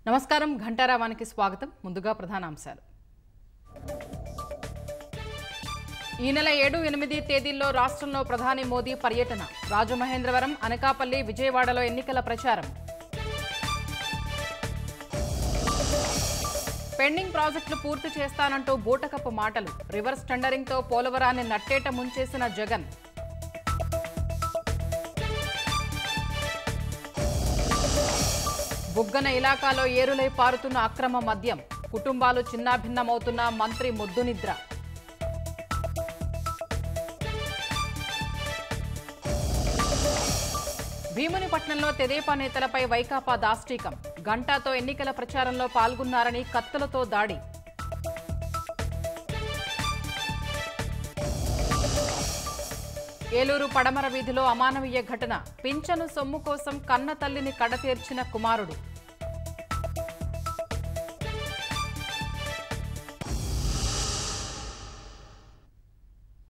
నమస్కారం ఘంటారావానికి స్వాగతం ముందుగా ప్రధానాంశాలు ఈ నెల ఏడు ఎనిమిది తేదీల్లో రాష్ట్రంలో ప్రధాని మోదీ పర్యటన రాజమహేంద్రవరం అనకాపల్లి విజయవాడలో ఎన్నికల ప్రచారం పెండింగ్ ప్రాజెక్టులు పూర్తి చేస్తానంటూ బూటకపు మాటలు రివర్స్ టెండరింగ్తో పోలవరాన్ని నట్టేట ముంచేసిన జగన్ బుగ్గన ఇలాకాలో ఏరులై పారుతున్న అక్రమ మద్యం కుటుంబాలు చిన్నాభిన్నమవుతున్న మంత్రి ముద్దునిద్ర భీమునిపట్నంలో తెదేపా నేతలపై వైకాపా దాష్టీకం గంటాతో ఎన్నికల ప్రచారంలో పాల్గొన్నారని కత్తులతో దాడి ఏలూరు పడమర వీధిలో అమానవీయ ఘటన పింఛను సొమ్ము కోసం కన్న తల్లిని కడతీర్చిన కుమారుడు